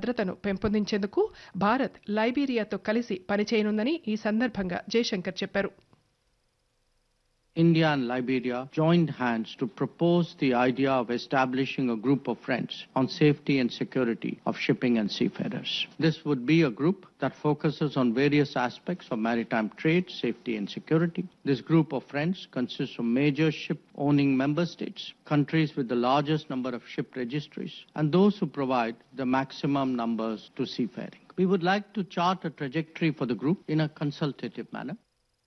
భద్రతను పెంపొందించేందుకు భారత్ లైబీరియాతో కలిసి పనిచేయనుందని ఈ సందర్భంగా జయశంకర్ చెప్పారు India and Liberia joined hands to propose the idea of establishing a group of friends on safety and security of shipping and seafarers. This would be a group that focuses on various aspects of maritime trade, safety, and security. This group of friends consists of major ship owning member states, countries with the largest number of ship registries, and those who provide the maximum numbers to seafaring. We would like to chart a trajectory for the group in a consultative manner.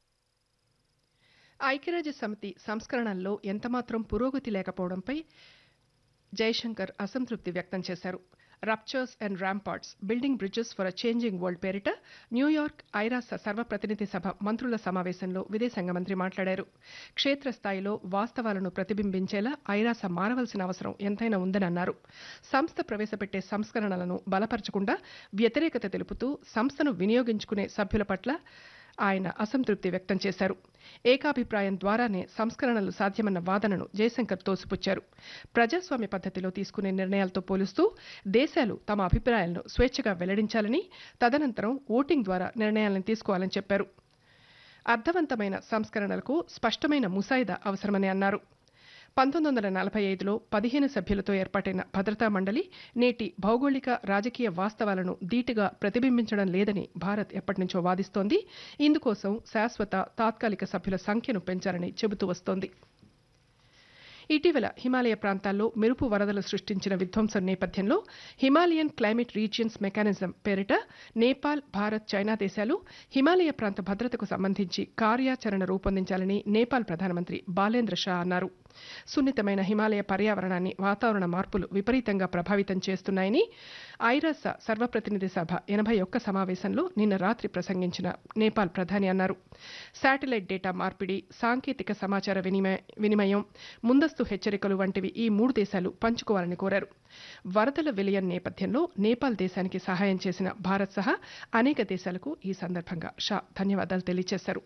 ఐక్యరాజ్య సమితి సంస్కరణల్లో ఎంతమాత్రం పురోగతి లేకపోవడంపై జయశంకర్ అసంతృప్తి వ్యక్తం చేశారు ruptures and ramparts building bridges for a changing world పేరిట న్యూయార్క్ York సర్వప్రతినిధి సభ మంత్రుల సమావేశంలో విదేశాంగ మంత్రి మాట్లాడారు క్షేత్రస్థాయిలో వాస్తవాలను ప్రతిబింబించేలా ఐరాస మారవలసిన అవసరం ఎంతైనా ఉందని అన్నారు సంస్థ ప్రవేశపెట్టే సంస్కరణలను బలపరచకుండా వ్యతిరేకత తెలుపుతూ సంస్థను వినియోగించుకునే సభ్యుల పట్ల ఆయన అసంతృప్తి వ్యక్తం చేశారు ఏకాభిప్రాయం ద్వారానే సంస్కరణలు సాధ్యమన్న వాదనను జయశంకర్ తోసిపుచ్చారు ప్రజాస్వామ్య పద్ధతిలో తీసుకునే నిర్ణయాలతో పోలుస్తూ దేశాలు తమ అభిప్రాయాలను స్వేచ్ఛగా వెల్లడించాలని తదనంతరం ఓటింగ్ ద్వారా నిర్ణయాలను తీసుకోవాలని చెప్పారు అర్థవంతమైన సంస్కరణలకు స్పష్టమైన ముసాయిదా అవసరమని అన్నారు పంతొమ్మిది వందల నలభై ఐదులో పదిహేను సభ్యులతో ఏర్పాటైన భద్రతా మండలి నేటి భౌగోళిక రాజకీయ వాస్తవాలను ధీటుగా ప్రతిబింబించడం లేదని భారత్ ఎప్పటినుంచో వాదిస్తోంది ఇందుకోసం శాశ్వత తాత్కాలిక సభ్యుల సంఖ్యను పెంచాలని చెబుతూ వస్తోంది ఇటీవల హిమాలయ ప్రాంతాల్లో మెరుపు వరదలు సృష్టించిన విధ్వంసం నేపథ్యంలో హిమాలయన్ క్లైమేట్ రీజియన్స్ మెకానిజం పేరిట నేపాల్ భారత్ చైనా దేశాలు హిమాలయ ప్రాంత భద్రతకు సంబంధించి కార్యాచరణ రూపొందించాలని నేపాల్ ప్రధానమంత్రి బాలేంద్ర షా అన్నారు సున్నితమైన హిమాలయ పర్యావరణాన్ని వాతావరణ మార్పులు విపరీతంగా ప్రభావితం చేస్తున్నాయని ఐరాస సర్వప్రతినిధి సభ ఎనభై ఒక్క సమావేశంలో నిన్న రాత్రి ప్రసంగించిన నేపాల్ ప్రధాని అన్నారు శాటిలైట్ డేటా మార్పిడి సాంకేతిక సమాచార వినిమయ వినిమయం ముందస్తు హెచ్చరికలు వంటివి ఈ మూడు దేశాలు పంచుకోవాలని కోరారు వరదల విలయం నేపథ్యంలో నేపాల్ దేశానికి సహాయం చేసిన భారత్ సహా అనేక దేశాలకు ఈ సందర్భంగా షా ధన్యవాదాలు తెలియజేశారు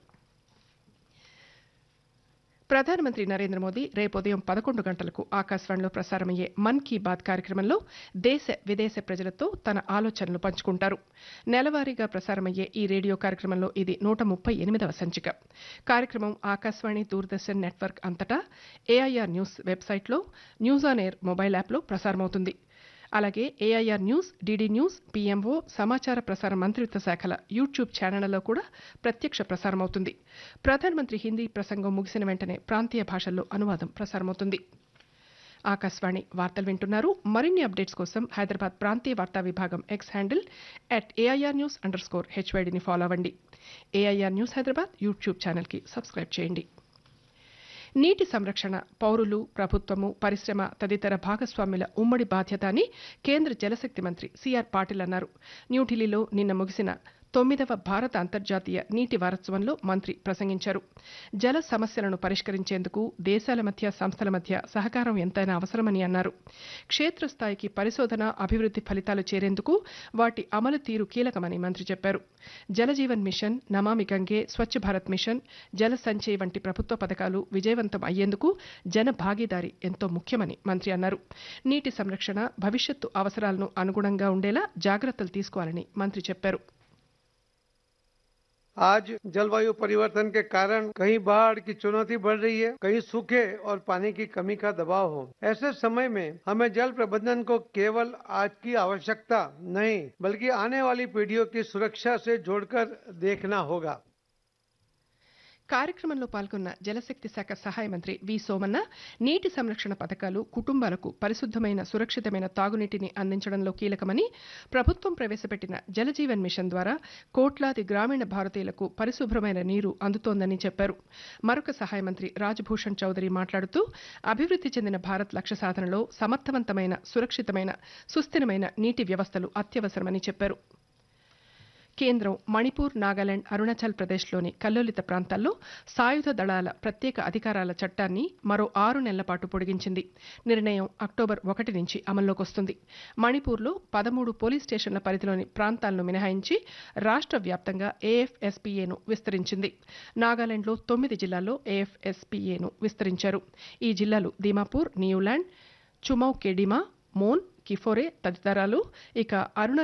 ప్రధానమంత్రి నరేంద్ర మోదీ రేపు ఉదయం పదకొండు గంటలకు ఆకాశవాణిలో ప్రసారమయ్యే మన్ కీ బాత్ కార్యక్రమంలో దేశ విదేశ ప్రజలతో తన ఆలోచనలు పంచుకుంటారు నెలవారీగా ప్రసారమయ్యే ఈ రేడియో కార్యక్రమంలో ఇది నూట ముప్పై ఎనిమిదవ సంచిక కార్యక్రమం ఆకాశవాణి దూరదర్శన్ నెట్వర్క్ అంతటా ఏఐఆర్ న్యూస్ వెబ్సైట్లో న్యూస్ ఆన్ ఎయిర్ మొబైల్ యాప్లో ప్రసారమవుతుంది అలాగే AIR news DD news PMO సమాచార ప్రసార మంత్రిత్వ శాఖల యూట్యూబ్ ఛానళ్లలో కూడా ప్రత్యక్ష ప్రసారమవుతుంది ప్రధానమంత్రి హిందీ ప్రసంగం ముగిసిన వెంటనే ప్రాంతీయ భాషల్లో అనువాదం ప్రసారమవుతుంది ఆకాశవాణి వార్తలు వింటున్నారు మరిన్ని అప్డేట్స్ కోసం హైదరాబాద్ ప్రాంతీయ వార్తా విభాగం X handle at AIR news underscore హెచ్వైడిని ఫాలో అవ్వండి ఏఐఆర్ న్యూస్ హైదరాబాద్ యూట్యూబ్ ఛానల్కి సబ్స్క్రైబ్ చేయండి నీటి సంరక్షణ పౌరులు ప్రభుత్వము పరిశ్రమ తదితర భాగస్వామ్యుల ఉమ్మడి బాధ్యత అని కేంద్ర జలశక్తి మంత్రి సిఆర్ పాటిల్ అన్నారు న్యూఢిల్లీలో నిన్న ముగిసిన తొమ్మిదవ భారత అంతర్జాతీయ నీటి వారోత్సవంలో మంత్రి ప్రసంగించారు జల సమస్యలను పరిష్కరించేందుకు దేశాల మధ్య సంస్థల మధ్య సహకారం ఎంతైనా అవసరమని అన్నారు క్షేత్రస్థాయికి పరిశోధన అభివృద్ధి ఫలితాలు చేరేందుకు వాటి అమలు తీరు కీలకమని మంత్రి చెప్పారు జలజీవన్ మిషన్ నమామి గంగే స్వచ్ఛ భారత్ మిషన్ జల సంచయ్ వంటి ప్రభుత్వ పథకాలు విజయవంతం అయ్యేందుకు జన భాగీదారీ ఎంతో ముఖ్యమని మంత్రి అన్నారు నీటి సంరక్షణ భవిష్యత్తు అవసరాలను అనుగుణంగా ఉండేలా జాగ్రత్తలు తీసుకోవాలని మంత్రి చెప్పారు आज जलवायु परिवर्तन के कारण कहीं बाढ़ की चुनौती बढ़ रही है कहीं सूखे और पानी की कमी का दबाव हो ऐसे समय में हमें जल प्रबंधन को केवल आज की आवश्यकता नहीं बल्कि आने वाली पीढ़ियों की सुरक्षा से जोड़कर देखना होगा కార్యక్రమంలో పాల్గొన్న జలశక్తి శాఖ సహాయ మంత్రి వి సోమన్న నీటి సంరక్షణ పథకాలు కుటుంబాలకు పరిశుద్ధమైన సురక్షితమైన తాగునీటిని అందించడంలో కీలకమని ప్రభుత్వం ప్రవేశపెట్టిన జలజీవన్ మిషన్ ద్వారా కోట్లాది గ్రామీణ భారతీయులకు పరిశుభ్రమైన నీరు అందుతోందని చెప్పారు మరొక సహాయ మంత్రి రాజ్భూషణ్ చౌదరి మాట్లాడుతూ అభివృద్ధి చెందిన భారత్ లక్ష్య సాధనలో సమర్థవంతమైన సురక్షితమైన సుస్థిరమైన నీటి వ్యవస్థలు అత్యవసరమని చెప్పారు కేంద్రం మణిపూర్ నాగాలాండ్ అరుణాచల్ ప్రదేశ్లోని కల్లోలిత ప్రాంతాల్లో సాయుధ దళాల ప్రత్యేక అధికారాల చట్టాన్ని మరో ఆరు నెలల పాటు పొడిగించింది నిర్ణయం అక్టోబర్ ఒకటి నుంచి అమల్లోకి వస్తుంది మణిపూర్లో పదమూడు పోలీస్ స్టేషన్ల పరిధిలోని ప్రాంతాలను మినహాయించి రాష్ట్ర వ్యాప్తంగా ఏఎఫ్ఎస్పీఏను విస్తరించింది నాగాలాండ్లో తొమ్మిది జిల్లాల్లో ఏఎఫ్ఎస్పీఏను విస్తరించారు ఈ జిల్లాలు దీమాపూర్ న్యూలాండ్ చుమౌ కెడిమా మోన్ కిఫోరే తదితరాలు ఇక అరుణ